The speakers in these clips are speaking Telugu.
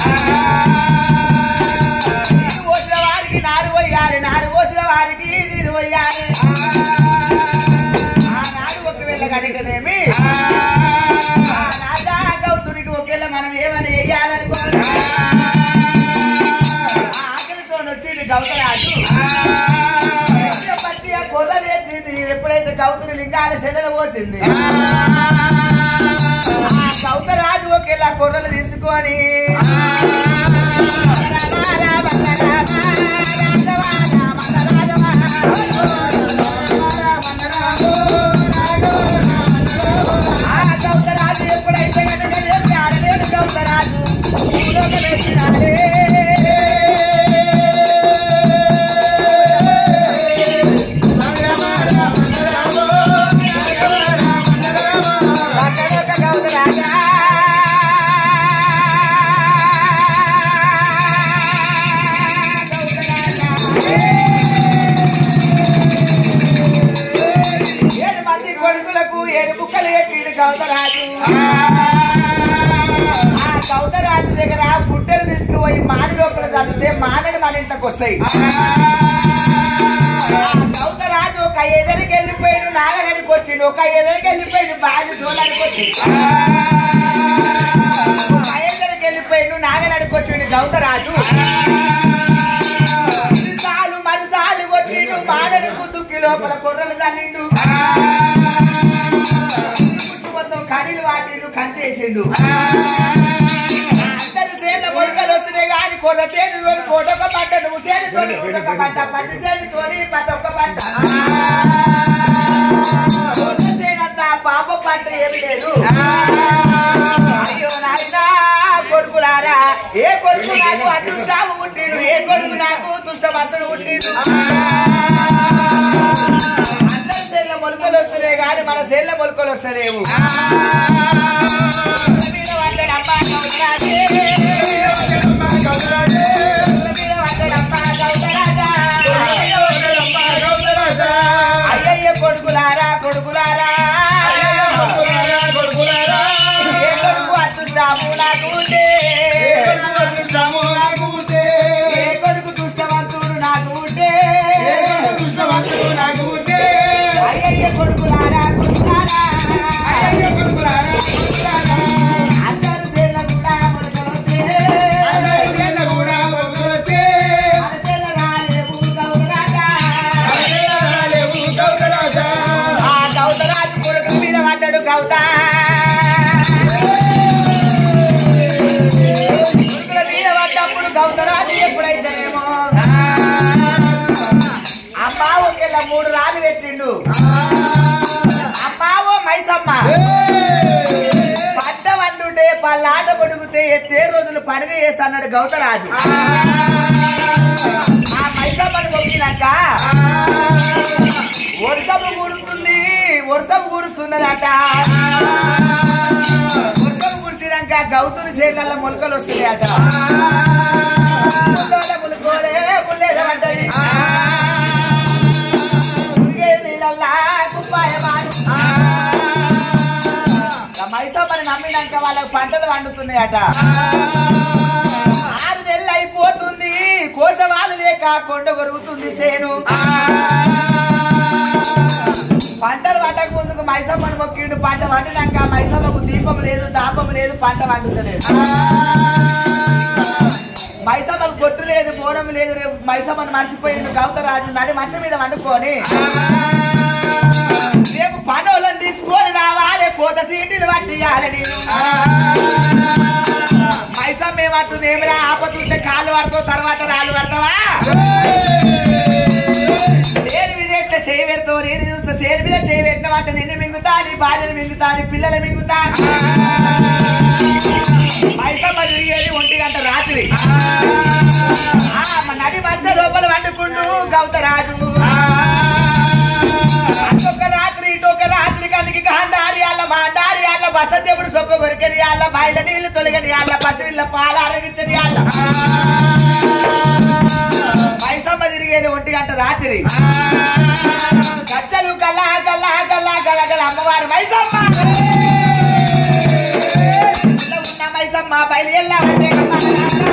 నీరు పోసిన వారికి నారు పోయాలి నారు పోసిన వారికి నీరు పోయాలి ఆనాడు ఒకవేళ కనుకనేమి ఆనాడా గౌతునికి ఒకవేళ మనం ఏమని వేయాలనుకో ఆకలితో వచ్చింది గౌతరాజు పచ్చి ఆ కొర్ర లేచింది ఎప్పుడైతే గౌతుని లింగాల శెల్లెలు పోసింది ఆ గౌతరాజు ఒకేలా కొర్రలు తీసుకొని ఆ గౌతరాజు ఎప్పుడైతే కనుక చెప్పి ఆడలేడు గౌతరాజు భూలోకం వేసినాడే. పక్కనొక గౌతరాజా. ఏడు మంది కొడుకులకు ఏడు బుక్కలు పెట్టిండు గౌతరాజు ఆ గౌతరాజు దగ్గర పుట్టెలు తీసుకుపోయి మాడి లోపల చదివితే మానని మన ఇంట్లోకి వస్తాయి ఆ గౌతరాజు ఒక ఎదరికి వెళ్ళిపోయాడు నాగడానికి వచ్చిండు ఒక ఎదరికి వెళ్ళిపోయాడు బాగా చూడడానికి వచ్చిండు ఒక ఎదరికి వెళ్ళిపోయాడు నాగడానికి వచ్చిండు గౌతరాజు సాలు మరుసాలు కొట్టిండు మానని కుదుక్కి లోపల కొర్రలు తల్లిండు మొత్తం కనీలు వాటిండు కంచేసిండు అందరు సేల మొలకలు వస్తున్నాయి కానీ కొన్న తేను తోని కోటొక్క పంట నువ్వు సేను తోని ఒక పంట పది సేను తోని పది ఒక్క పంట కొన్న సేనంత పాప పంట ఏమి లేదు అయ్యో నాయనా కొడుకులారా ఏ కొడుకు నాకు అదృష్టాము పుట్టిండు ఏ కొడుకు నాకు దుష్టమంతుడు పుట్టిండు అందరి సేళ్ళ మొలకలు వస్తున్నాయి కానీ మన సేళ్ళ మొలకలు వస్తలేవు మీద పడ్డాడు అమ్మా గౌతరాజే. మీద పడ్డాడు అమ్మా గౌతరాజా. అయ్యయ్య కొడుకులారా కొడుకులారా ఏ కొడుకు అదృష్టాము నాకు ఉంటే ఏ కొడుకు దుష్టవంతుడు నాకు ఉంటే అయ్యయ్య కొడుకులారా కొడుకులారా అందరు సేళ్ళ కూడా మొలకలు వచ్చే. మన సేళ్ళ రాలేవు గౌతరాజా. ఆ గౌతరాజు కొడుకు మీద పడ్డాడు గౌత కొడుకుల మీద పడ్డప్పుడు గౌతరాజు ఎప్పుడైతేనేమో అమ్మా ఒకేలా మూడు రాళ్ళు పెట్టిండు అమ్మావో మైసమ్మ పడ్డ వండుంటే పళ్ళాట పొడుగుతే ఎత్తే రోజులు పండుగ చేసి అన్నాడు గౌతరాజు ఆ మైసమ్మను మొక్కినాక వర్షము కుడుతుంది వర్షం కురుస్తున్నదట వర్షం కురిసినాక గౌతుని చేనుల మొలకలు వస్తున్నాయట ముల్లోల ములుకోలే ముల్లేల పడ్డది మురిగే నీళ్ళల్లా కుప్పాయమాను మైసమ్మని నమ్మినాక వాళ్ళకి పంటలు వండుతున్నాయట ఆరు నెలలు అయిపోతుంది కోసవాలు లేక కొండ కొరుగుతుంది సేను పంటలు పంటకు ముందుకు మైసమ్మను మొక్కిండు పంట వండినాక మైసమ్మకు దీపం లేదు దాపం లేదు పంట వండుతలేదు మైసమ్మకు గొట్టు లేదు బోనం లేదు రేపు మైసమ్మను మర్చిపోయిండు గౌతరాజు నడి మంచం మీద వండుకొని రేపు పనులను తీసుకొని రావాలి కోత సీటీలు పట్టియాలి నేను మైసమ్మ ఏమంటుంది ఏమిరా ఆపతుంటే కాళ్ళు పడతావు తర్వాత రాళ్ళు పడతావా సేరు మీద ఎట్లా చేయి పెడతావు నేను చూస్తా సేరు మీద చేయి పెట్టిన వాటి నిన్ను మింగుతా నీ భార్యను మింగుతా నీ పిల్లలు మింగుతా మైసమ్మ తిరిగేది ఒంటి గంట రాత్రి ఆ, మా నడి మధ్య లోపల వండుకుంటూ గౌతరాజు అటొక రాత్రి ఇటొక రాత్రి కలిగి గాంధారి అల్ల మాండారి అల్ల బసదేవుడు సొప్ప కొరికని అల్ల బయల నీళ్లు తొలగని అల్ల పసివిల్ల పాల అరగించని అల్ల మైసమ్మ తిరిగేది ఒంటి గంట రాత్రి గచ్చలు గల్లా గల్లా గల్లా గల గల అమ్మవారు మైసమ్మ ఇంట్లో ఉన్న మైసమ్మ బయలు వెళ్ళామంటే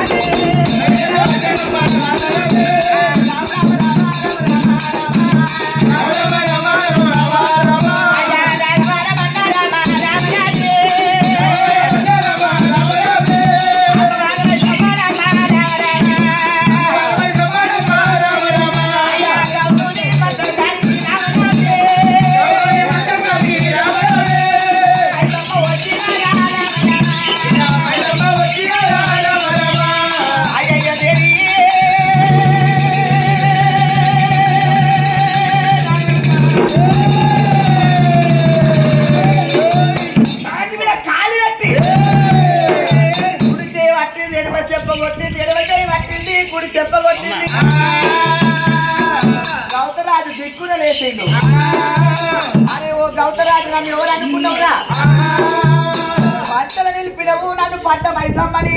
ఎడమ చెప్పగొట్టింది ఎడమ చేయి పట్టింది కుడి చెప్పగొట్టింది గౌతరాజు దిక్కున లేచిండు అరే ఓ గౌతరాజు నన్ను ఎవరు అనుకున్నావురా పంటలు నిలిపినవు నన్ను పడ్డ మైసమ్మని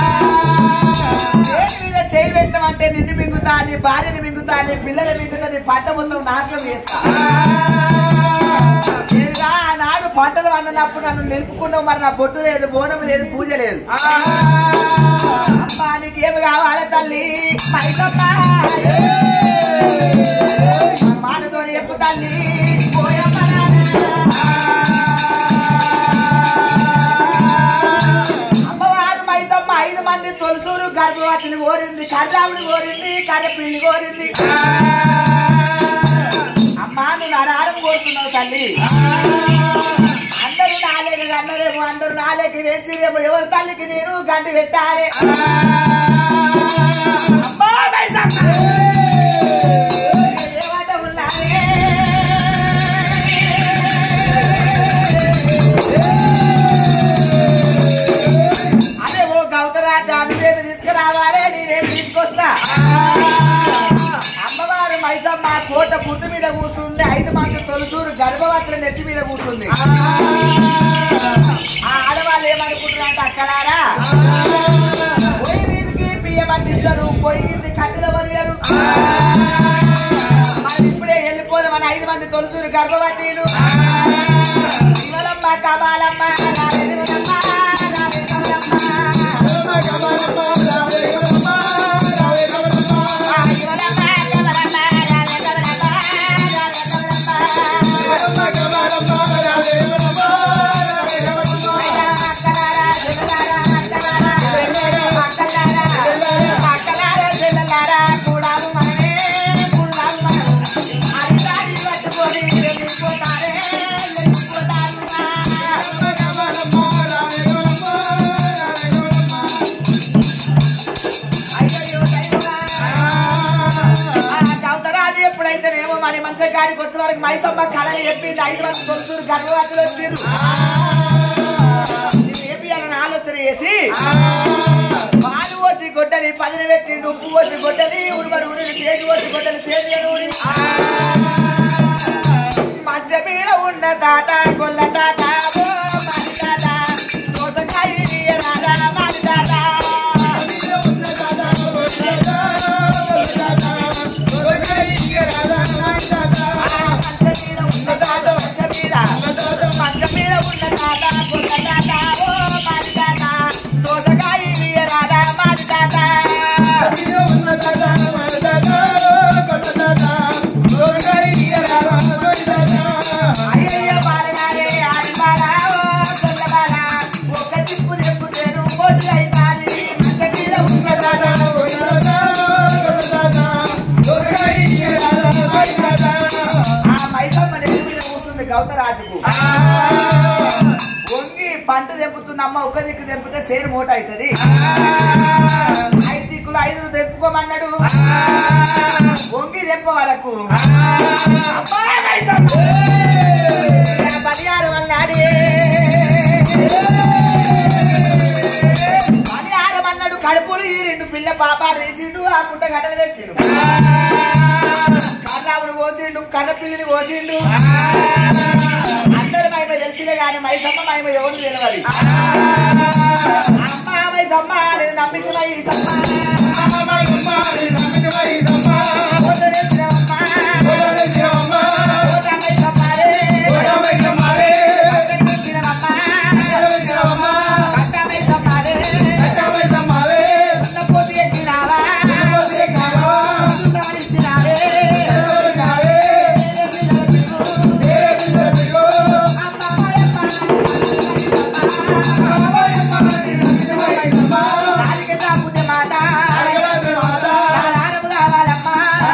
చేతి మీద చేయి పెట్టమంటే నిన్ను మింగుతా నీ భార్యని మింగుతా నీ పిల్లలు మింగుతా నీ పంట మొత్తం నాశనం చేస్తా ఏదిరా, నాడు పంటలు వండినప్పుడు నన్ను నిలుపుకున్నావు మరి నా బొట్టు లేదు బోనం లేదు పూజ లేదు అమ్మా నీకేమి కావాలి తల్లి మైసమ్మ మాటతో చెప్పు తల్లి పోయమ్మ అమ్మవారు మైసమ్మ ఐదు మంది తొలసూరు గర్భవతిని కోరింది కర్రావుని కోరింది కర్రపిల్లి కోరింది అమ్మా నువ్వు నరారం కోరుతున్నావు తల్లి అందరూ నాలేక అన్నరేమో అందరూ నాలేక వేచిరేమో ఎవరి తల్లికి నేను గంటి పెట్టాలి అమ్మా మైసమ్మ ఏమాట ఉన్నాయే అదే ఓ గౌతరాజా నువ్వేమి తీసుకురావాలి నేనేమి తీసుకొస్తా అమ్మవారు మైసమ్మ కోట పుట్టు మీద కూర్చుంది ఐదు మంది తొలసూరు గర్భవతుల నెత్తి మీద కూర్చుంది ఆ ఆడవాళ్ళు ఏమనుకుంటారంటే అక్కడారా పొయ్యి మీదకి బియ్యం అందిస్తారు పొయ్యి కింది కట్టెల వరియరు మనం ఇప్పుడే వెళ్ళిపోదామని ఐదు మంది తొలసూరు గర్భవతీలు శివలమ్మ కబాలమ్మ రావేలులమ్మ, రావేలులమ్మ. ఆ శివలమ్మ, కమలమ్మ, రావేలులమ్మ, రావేలులమ్మ. అక్కలారా, చెల్లెలారా, అక్కలారా, అక్కలారా, అక్కలారా, చెల్లెలారా, కూడాలు మనమే, కూడాలు మనమే. అరిటారి పట్టుకొని వెళ్ళిపోతారే, వెళ్ళిపోతారురా. అయ్యయ్యో, దైవమా. ఆ గౌతరాజు ఎప్పుడైతేనేమో మరి మంచి గాడికి వచ్చే వరకు మైసమ్మ కళలు చెప్పింది ఐదు మంది తొలుసూరు గర్భవతులు వచ్చిండ్రు ఇది ఏపీ అని ఆలోచన చేసి పాలు పోసి గొడ్డలి పదిని పెట్టిండు ఉప్పు పోసి గొడ్డలి ఉడుమరు ఉడి తేజు పోసి గొడ్డలి తేజు ఉడి మంచ మీద ఉన్న తాత కొల్ల తాత ఓ మాది తాత దోసకాయ రాదా మాది తాత మంచ మీద ఉన్న తాత మంచ మీద మంచ మీద ఉన్న తాత కొల్ల తాత ఓ మాది తాత దోసకాయ రాదా మాది తాత అయ్యయ్య బాలగారే ఆడి బాల ఓ కొల్ల బాల ఒక్క తిప్పు తెప్పుతేను ఓటు అయితాది మంచ మీద ఉన్న తాత ఆ మైసమ్మ నెత్తి మీద కూర్చుంది గౌతరాజుకు వంగి పంట తెంపుతున్న అమ్మ ఒక దిక్కు తెంపితే సేరు మూట అవుతుంది ఐదు దిక్కులు ఐదు తెంపుకోమన్నాడు వంగి తెంప వరకు అమ్మా మైసమ్మ! నా బలియారు వల్లాడి బలియారం అన్నాడు కడుపులు ఈ రెండు పిల్ల పాపాలు తీసిండు ఆ పుట్ట గడ్డలు పెట్టిండు కర్రావుని కోసిండు కర్ర పిల్లిని కోసిండు అందరి మహిమ తెలిసినే కానీ మైసమ్మ మహిమ ఎవరు తెలియదు అమ్మ మైసమ్మ నేను నమ్మింది మైసమ్మ ఓట వేసినవమ్మ. ఓట మైసమ్మ రే. ఓట వేసినవమ్మ. కట్ట మైసమ్మ రే. ఉన్న పోతు ఎక్కినావా? సుతమనిచ్చినావే. అమ్మ మాయమ్మ. నాలుక తాపుతే మాట. నా నానమ్మ కావాలమ్మా.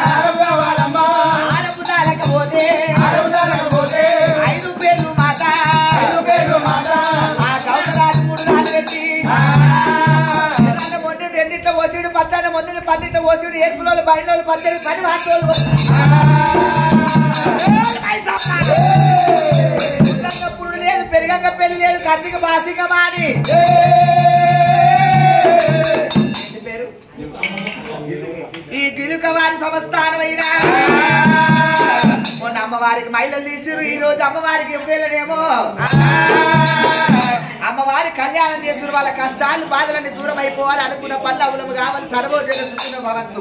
ఆనపు తాలకపోతే ఐదు పేర్లు మాట ఆ గౌరవాలు మూడు నాలుగు పెట్టి ఎర్రన్న మొండి రెండిట్లో పోసిడు పచ్చని మొండి పన్నెండు పోసిడు ఏర్పులోళ్ళు బయలు పచ్చడి పని వాటోళ్ళు పురుడు లేదు పెరిగంగ పెళ్లి లేదు కత్తిక బాసిక మాని అమ్మవారి సంస్థానమైనా మొన్న అమ్మవారికి మహిళలు తీసిరు ఈ రోజు అమ్మవారికి ఎప్పుడేలేమో అమ్మవారి కళ్యాణం చేసిన వాళ్ళ కష్టాలు బాధలన్నీ దూరం అయిపోవాలి అనుకున్న పనులు అవులము కావాలి సర్వోజన సుఖిన భవంతు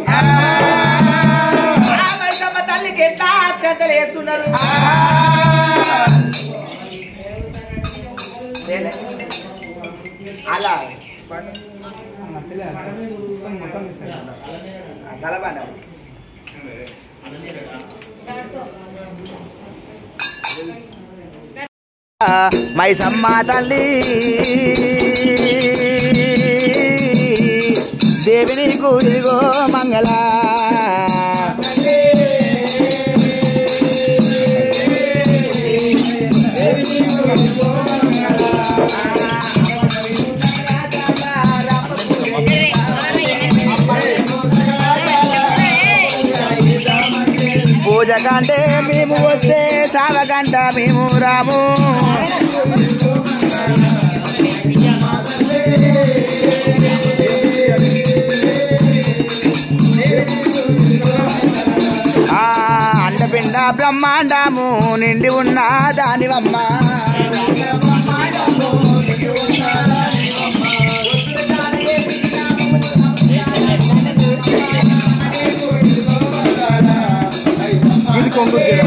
ఆ మైసమ్మ తల్లికి ఎట్లా అక్షంతలు వేస్తున్నారు అలా తలబండ మైసమ్మ తల్లి దేవి నీకు ఇదిగో మంగళ పూజ కంటే మేము వస్తే సావ కంట మేము రాము ఆ అండపిండ బ్రహ్మాండము నిండి ఉన్న దానివమ్మ ఇది కొంగు తీరం.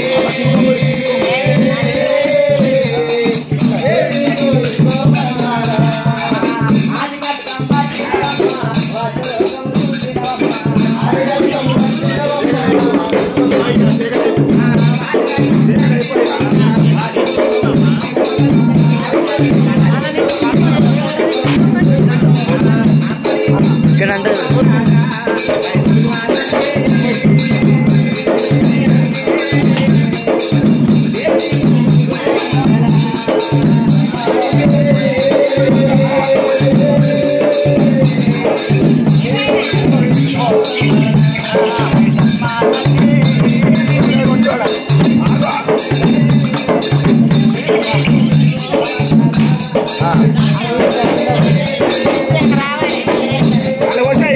ఇక్కడ అంటే అలా వస్తాయి